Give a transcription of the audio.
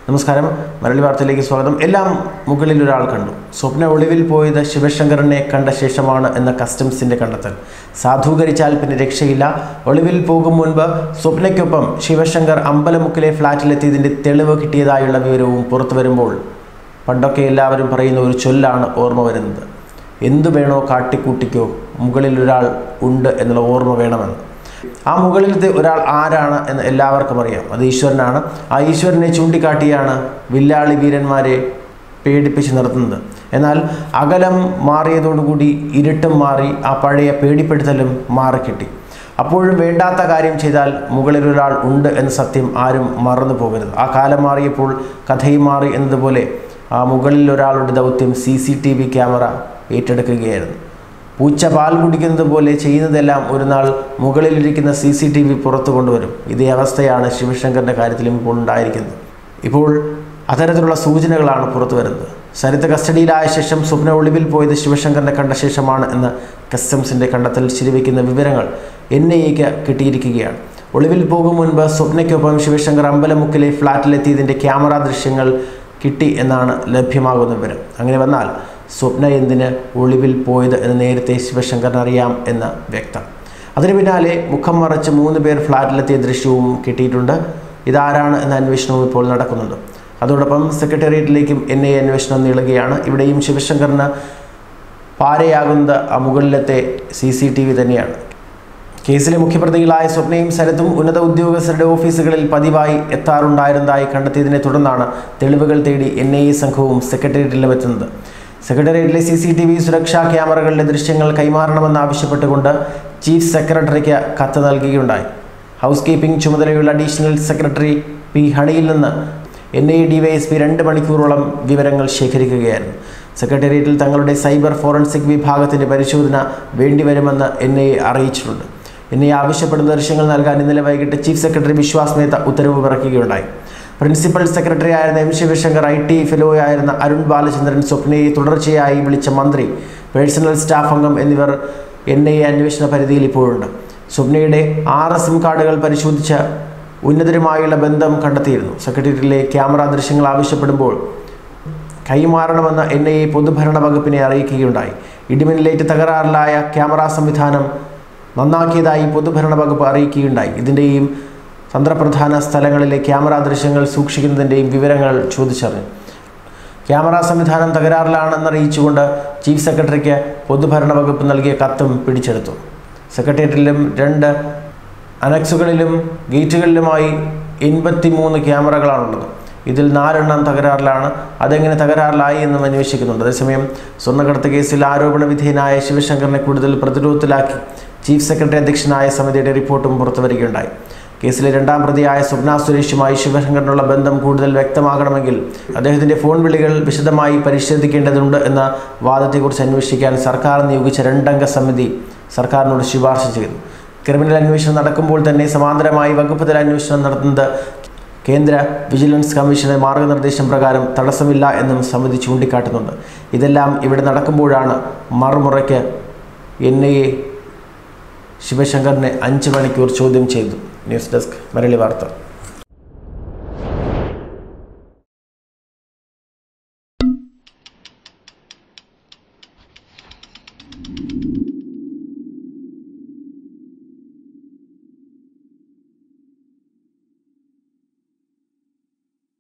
നമസ്കാരം മരളി വാർത്തയിലേക്ക് സ്വാഗതം എല്ലാം മുകളിൽ ഒരാൾ കണ്ടു സ്വപ്ന ഒളിവിൽ പോയത് ശിവശങ്കറിനെ കണ്ട ശേഷമാണ് എന്ന കസ്റ്റംസിന്റെ കണ്ടെത്തൽ സാധൂകരിച്ചാൽ പിന്നെ രക്ഷയില്ല ഒളിവിൽ പോകും മുൻപ് സ്വപ്നയ്ക്കൊപ്പം ശിവശങ്കർ അമ്പലമുക്കിലെ ഫ്ളാറ്റിലെത്തിയതിന്റെ തെളിവ് കിട്ടിയതായുള്ള വിവരവും പുറത്തു വരുമ്പോൾ പണ്ടൊക്കെ എല്ലാവരും പറയുന്ന ഒരു ചൊല്ലാണ് ഓർമ്മ വരുന്നത് എന്തു വേണോ കാട്ടിക്കൂട്ടിക്കോ മുകളിൽ ഒരാൾ ഉണ്ട് എന്നുള്ള ഓർമ്മ വേണമെന്ന് ആ മുകളിലത്തെ ഒരാൾ ആരാണ് എന്ന് എല്ലാവർക്കും അറിയാം അത് ഈശ്വരനാണ് ആ ഈശ്വരനെ ചൂണ്ടിക്കാട്ടിയാണ് വില്ലാളി വീരന്മാരെ പേടിപ്പിച്ച് നിർത്തുന്നത് എന്നാൽ അകലം മാറിയതോടുകൂടി ഇരുട്ടും മാറി ആ പഴയ പേടിപ്പെടുത്തലും മാറിക്കിട്ടി അപ്പോഴും വേണ്ടാത്ത കാര്യം ചെയ്താൽ മുകളിൽ ഒരാൾ ഉണ്ട് എന്ന സത്യം ആരും മറന്നു പോകരുത് ആ കാലം മാറിയപ്പോൾ കഥയും മാറി എന്നതുപോലെ ആ മുകളിൽ ഒരാളുടെ ദൗത്യം C C T V camera ഏറ്റെടുക്കുകയായിരുന്നു പൂച്ച പാൽ കുടിക്കുന്നത് പോലെ ചെയ്യുന്നതെല്ലാം ഒരു നാൾ മുകളിലിരിക്കുന്ന സി സി ടി വി പുറത്തു കൊണ്ടുവരും ഇതേ അവസ്ഥയാണ് ശിവശങ്കറിൻ്റെ കാര്യത്തിലും ഇപ്പോൾ ഉണ്ടായിരിക്കുന്നത് ഇപ്പോൾ അത്തരത്തിലുള്ള സൂചനകളാണ് പുറത്തു വരുന്നത് സരിത കസ്റ്റഡിയിലായ ശേഷം സ്വപ്ന ഒളിവിൽ പോയത് ശിവശങ്കറിനെ കണ്ട ശേഷമാണ് എന്ന് കസ്റ്റംസിൻ്റെ കണ്ടെത്തൽ ശരിവയ്ക്കുന്ന വിവരങ്ങൾ എൻ ഐ എക്ക് കിട്ടിയിരിക്കുകയാണ് ഒളിവിൽ പോകും മുൻപ് സ്വപ്നയ്ക്കൊപ്പം ശിവശങ്കർ അമ്പലമുക്കിലെ ഫ്ളാറ്റിലെത്തിയതിൻ്റെ ക്യാമറ ദൃശ്യങ്ങൾ കിട്ടി എന്നാണ് ലഭ്യമാകുന്ന വിവരം അങ്ങനെ വന്നാൽ സ്വപ്ന എന്തിന് ഒളിവിൽ പോയത് എന്ന് നേരത്തെ ശിവശങ്കറിന് അറിയാം എന്ന് വ്യക്തം അതിനു പിന്നാലെ മുഖം മറച്ച് മൂന്ന് പേർ ഫ്ലാറ്റിലെത്തിയ ദൃശ്യവും കിട്ടിയിട്ടുണ്ട് ഇതാരാണ് എന്ന അന്വേഷണവും ഇപ്പോൾ നടക്കുന്നുണ്ട് അതോടൊപ്പം സെക്രട്ടേറിയറ്റിലേക്കും എൻ ഐ അന്വേഷണം നീളുകയാണ് ഇവിടെയും ശിവശങ്കറിന് പാരയാകുന്നത് ആ മുകളിലത്തെ സി സി ടി വി തന്നെയാണ് കേസിലെ മുഖ്യപ്രതികളായ സ്വപ്നയും ശരത്തും ഉന്നത ഉദ്യോഗസ്ഥരുടെ ഓഫീസുകളിൽ പതിവായി എത്താറുണ്ടായിരുന്നതായി കണ്ടെത്തിയതിനെ തുടർന്നാണ് തെളിവുകൾ തേടി എൻ ഐ എ സംഘവും സെക്രട്ടേറിയറ്റിലും എത്തുന്നത് സെക്രട്ടേറിയറ്റിലെ സി സി ടി വി സുരക്ഷാ ക്യാമറകളിലെ ദൃശ്യങ്ങൾ കൈമാറണമെന്ന് ആവശ്യപ്പെട്ടുകൊണ്ട് ചീഫ് സെക്രട്ടറിക്ക് കത്ത് നൽകുകയുണ്ടായി ഹൗസ് കീപ്പിംഗ് ചുമതലയുള്ള അഡീഷണൽ സെക്രട്ടറി പി ഹണിയിൽ നിന്ന് N I D Y S P രണ്ട് മണിക്കൂറോളം വിവരങ്ങൾ ശേഖരിക്കുകയായിരുന്നു സെക്രട്ടേറിയറ്റിൽ തങ്ങളുടെ സൈബർ ഫോറൻസിക് വിഭാഗത്തിൻ്റെ പരിശോധന വേണ്ടിവരുമെന്ന് എൻ ഐ അറിയിച്ചിട്ടുണ്ട് എൻ ഐ ആവശ്യപ്പെടുന്ന ദൃശ്യങ്ങൾ നൽകാൻ ഇന്നലെ വൈകിട്ട് ചീഫ് സെക്രട്ടറി വിശ്വാസ് മേത്ത ഉത്തരവ് പിറക്കുകയുണ്ടായി പ്രിൻസിപ്പൽ സെക്രട്ടറി ആയിരുന്ന M Sivasankar I T fellow ആയിരുന്ന അരുൺ ബാലചന്ദ്രൻ സ്വപ്നയെ തുടർച്ചയായി വിളിച്ച മന്ത്രി പേഴ്സണൽ സ്റ്റാഫ് അംഗം എന്നിവർ എൻ ഐ എ അന്വേഷണ പരിധിയിൽ ഇപ്പോഴുണ്ട് സ്വപ്നയുടെ ആറ് സിം കാർഡുകൾ പരിശോധിച്ച ഉന്നതരുമായുള്ള ബന്ധം കണ്ടെത്തിയിരുന്നു സെക്രട്ടേറിയറ്റിലെ ക്യാമറ ദൃശ്യങ്ങൾ ആവശ്യപ്പെടുമ്പോൾ കൈമാറണമെന്ന് എൻ ഐ എ പൊതുഭരണ വകുപ്പിനെ അറിയിക്കുകയുണ്ടായി ഇടിമിന്നലേറ്റ് തകരാറിലായ ക്യാമറ സംവിധാനം നന്നാക്കിയതായി പൊതുഭരണ വകുപ്പ് അറിയിക്കുകയുണ്ടായി ഇതിൻ്റെയും തന്ത്രപ്രധാന സ്ഥലങ്ങളിലെ ക്യാമറ ദൃശ്യങ്ങൾ സൂക്ഷിക്കുന്നതിൻ്റെയും വിവരങ്ങൾ ചോദിച്ചറിഞ്ഞു ക്യാമറ സംവിധാനം തകരാറിലാണെന്നറിയിച്ചുകൊണ്ട് ചീഫ് സെക്രട്ടറിക്ക് പൊതുഭരണ വകുപ്പ് നൽകിയ കത്തും പിടിച്ചെടുത്തു സെക്രട്ടേറിയറ്റിലും രണ്ട് അനക്സുകളിലും ഗേറ്റുകളിലുമായി എൺപത്തി മൂന്ന് ക്യാമറകളാണുള്ളത് ഇതിൽ നാലെണ്ണം തകരാറിലാണ് അതെങ്ങനെ തകരാറിലായി എന്നും അന്വേഷിക്കുന്നുണ്ട് അതേസമയം സ്വർണ്ണക്കടത്ത് കേസിൽ ആരോപണ വിധേയനായ ശിവശങ്കറിനെ കൂടുതൽ പ്രതിരോധത്തിലാക്കി ചീഫ് സെക്രട്ടറി അധ്യക്ഷനായ സമിതിയുടെ റിപ്പോർട്ടും പുറത്തുവരികയുണ്ടായി കേസിലെ രണ്ടാം പ്രതിയായ സ്വപ്ന സുരേഷുമായി ശിവശങ്കറിനുള്ള ബന്ധം കൂടുതൽ വ്യക്തമാകണമെങ്കിൽ അദ്ദേഹത്തിൻ്റെ ഫോൺ വിളികൾ വിശദമായി പരിശോധിക്കേണ്ടതുണ്ട് എന്ന വാദത്തെക്കുറിച്ച് അന്വേഷിക്കാൻ സർക്കാർ നിയോഗിച്ച രണ്ടംഗ സമിതി സർക്കാരിനോട് ശുപാർശ ചെയ്തു ക്രിമിനൽ അന്വേഷണം നടക്കുമ്പോൾ തന്നെ സമാന്തരമായി വകുപ്പ് തല അന്വേഷണം നടത്തുന്നത് കേന്ദ്ര വിജിലൻസ് കമ്മീഷന്റെ മാർഗനിർദ്ദേശം പ്രകാരം തടസ്സമില്ല എന്നും സമിതി ചൂണ്ടിക്കാട്ടുന്നുണ്ട് ഇതെല്ലാം ഇവിടെ നടക്കുമ്പോഴാണ് മറുമുറയ്ക്ക് എൻ ഐ എ ശിവശങ്കറിനെ അഞ്ച് മണിക്കൂർ ചോദ്യം ചെയ്തു ന്യൂസ് ഡെസ്ക് മരളി വാർത്ത